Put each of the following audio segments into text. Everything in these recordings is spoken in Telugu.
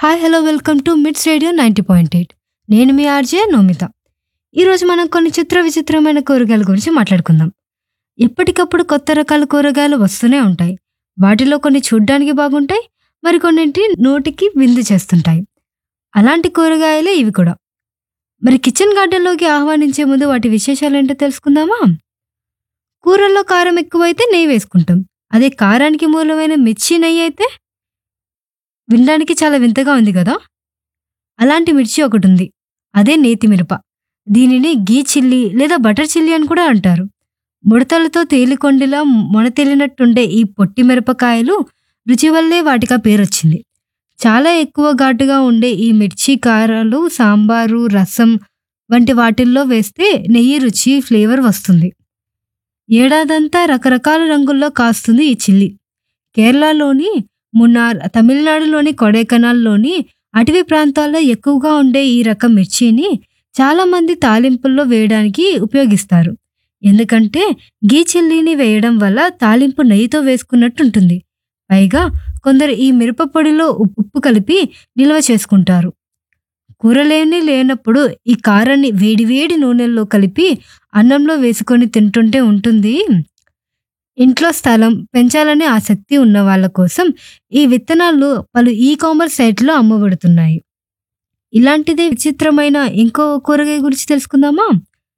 hi hello welcome to Mids radio ninety point eight నేను మీ ఆర్జే నోమిత ఈరోజు మనం కొన్ని చిత్ర విచిత్రమైన కూరగాయల గురించి మాట్లాడుకుందాం ఎప్పటికప్పుడు కొత్త రకాల కూరగాయలు వస్తూనే ఉంటాయి వాటిలో కొన్ని చూడ్డానికి బాగుంటాయి మరికొన్నింటి నోటికి విందు చేస్తుంటాయి అలాంటి కూరగాయలే ఇవి కూడా మరి కిచెన్ గార్డెన్లోకి ఆహ్వానించే ముందు వాటి విశేషాలు ఏంటో తెలుసుకుందామా కూరల్లో కారం ఎక్కువైతే నెయ్యి వేసుకుంటాం అదే కారానికి మూలమైన మిర్చి నెయ్యి అయితే వినడానికి చాలా వింతగా ఉంది కదా అలాంటి మిర్చి ఒకటి ఉంది అదే నేతి మిరప దీనిని గీ చిల్లీ లేదా బటర్ చిల్లీ అని కూడా అంటారు ముడతలతో తేలికొండిలా మొనతెలినట్టుండే ఈ పొట్టి మిరపకాయలు రుచి వల్లే వాటికి పేరొచ్చింది చాలా ఎక్కువ ఘాటుగా ఉండే ఈ మిర్చి కారాలు సాంబారు రసం వంటి వాటిల్లో వేస్తే నెయ్యి రుచి ఫ్లేవర్ వస్తుంది ఏడాదంతా రకరకాల రంగుల్లో కాస్తుంది ఈ చిల్లీ కేరళలోని మున్నార్ తమిళనాడులోని కొడైకెనాల్లోని అటవీ ప్రాంతాల్లో ఎక్కువగా ఉండే ఈ రకం మిర్చిని చాలామంది తాలింపుల్లో వేయడానికి ఉపయోగిస్తారు ఎందుకంటే గీ చిల్లీని వేయడం వల్ల తాలింపు నెయ్యితో వేసుకున్నట్టు ఉంటుంది పైగా కొందరు ఈ మిరప పొడిలో ఉప్పు ఉప్పు కలిపి నిల్వ చేసుకుంటారు కూరలేని లేనప్పుడు ఈ కారాన్ని వేడివేడి నూనెల్లో కలిపి అన్నంలో వేసుకొని తింటుంటే ఉంటుంది ఇంట్లో స్థలం పెంచాలనే ఆసక్తి ఉన్న వాళ్ళ కోసం ఈ విత్తనాలు పలు ఈ కామర్స్ సైట్లో అమ్మబడుతున్నాయి ఇలాంటిదే విచిత్రమైన ఇంకో కూరగాయ గురించి తెలుసుకుందామా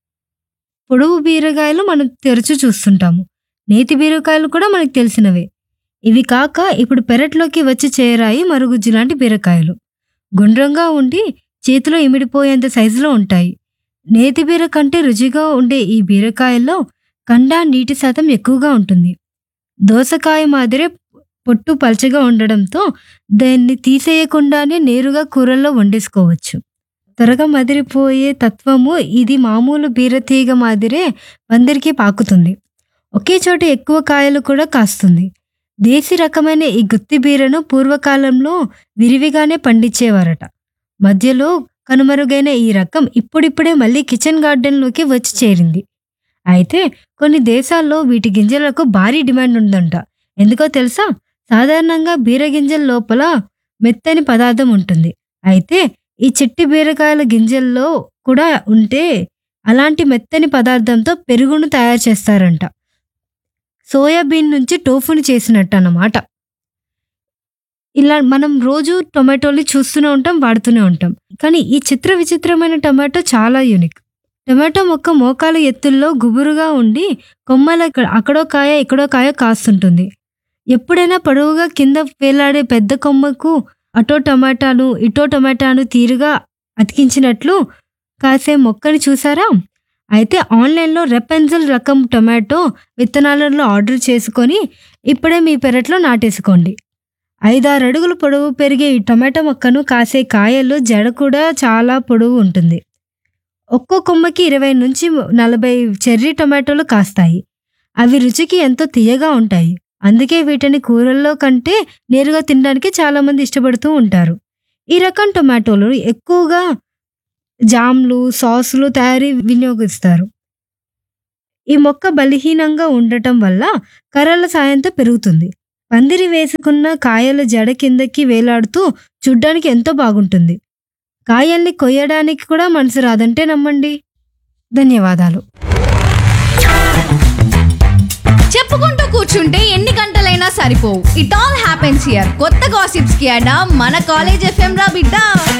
పొడవు బీరకాయలు మనం తెరచు చూస్తుంటాము నేతి బీరకాయలు కూడా మనకు తెలిసినవే ఇవి కాక ఇప్పుడు పెరట్లోకి వచ్చి చేరాయి మరుగుజ్జు లాంటి బీరకాయలు గుండ్రంగా ఉండి చేతిలో ఇమిడిపోయేంత సైజులో ఉంటాయి నేతి బీర కంటే రుచిగా ఉండే ఈ బీరకాయల్లో కండ నీటి శాతం ఎక్కువగా ఉంటుంది దోసకాయ మాదిరే పొట్టు పల్చగా ఉండడంతో దాన్ని తీసేయకుండానే నేరుగా కూరల్లో వండేసుకోవచ్చు త్వరగా మదిరిపోయే తత్వము ఇది మామూలు బీరతీగ మాదిరే అందరికీ పాకుతుంది ఒకే చోట ఎక్కువ కాయలు కూడా కాస్తుంది దేశీ రకమైన ఈ గుత్తి బీరను పూర్వకాలంలో విరివిగానే పండించేవారట మధ్యలో కనుమరుగైన ఈ రకం ఇప్పుడిప్పుడే మళ్ళీ కిచెన్ గార్డెన్లోకి వచ్చి చేరింది అయితే కొన్ని దేశాల్లో వీటి గింజలకు భారీ డిమాండ్ ఉందంట ఎందుకో తెలుసా సాధారణంగా బీర గింజల లోపల మెత్తని పదార్థం ఉంటుంది అయితే ఈ చిట్టి బీరకాయల గింజల్లో కూడా ఉంటే అలాంటి మెత్తని పదార్థంతో పెరుగును తయారు చేస్తారంట సోయాబీన్ నుంచి టోఫుని చేసినట్టు అన్నమాట ఇలా మనం రోజు టొమాటోని చూస్తూనే ఉంటాం వాడుతూనే ఉంటాం కానీ ఈ చిత్ర విచిత్రమైన టమాటో చాలా యూనిక్ టమాటో మొక్క మోకాల ఎత్తుల్లో గుబురుగా ఉండి కొమ్మల ఇక్కడ- అక్కడో కాయ ఇక్కడో కాయ కాస్తుంటుంది ఎప్పుడైనా పొడవుగా కింద వేలాడే పెద్ద కొమ్మకు అటో టమాటాను ఇటో టమాటాను తీరుగా అతికించినట్లు కాసే మొక్కని చూసారా అయితే ఆన్లైన్లో రెపెన్జిల్ రకం టొమాటో విత్తనాలలో ఆర్డర్ చేసుకొని ఇప్పుడే మీ పెరట్లో నాటేసుకోండి ఐదారు అడుగులు పొడవు పెరిగే ఈ టొమాటో మొక్కను కాసే కాయలు జడ కూడా చాలా పొడవు ఉంటుంది ఒక్కో కొమ్మకి ఇరవై నుంచి నలభై చెర్రీ టొమాటోలు కాస్తాయి అవి రుచికి ఎంతో తీయగా ఉంటాయి అందుకే వీటిని కూరల్లో కంటే నేరుగా తినడానికి చాలామంది ఇష్టపడుతూ ఉంటారు ఈ రకం టొమాటోలు ఎక్కువగా జామ్లు సాసులు తయారీ వినియోగిస్తారు ఈ మొక్క బలహీనంగా ఉండటం వల్ల కర్రల సాయంతో పెరుగుతుంది పందిరి వేసుకున్న కాయల జడ కిందకి వేలాడుతూ చూడ్డానికి ఎంతో బాగుంటుంది కాయల్ని కొయ్యడానికి కూడా మనసు రాదంటే నమ్మండి ధన్యవాదాలు చెప్పుకుంటూ కూర్చుంటే ఎన్ని గంటలైనా సరిపోవు ఇట్ ఆల్ హ్యాపెన్స్ హియర్ కొత్త గాసిప్స్ కి అడా మన కాలేజ్ ఎఫ్ఎం రా బిడ్డ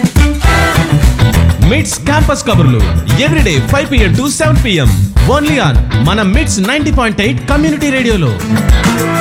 మిడ్స్ క్యాంపస్ కబుర్లు everyday five PM to seven PM only on మన Mids ninety point eight community రేడియోలో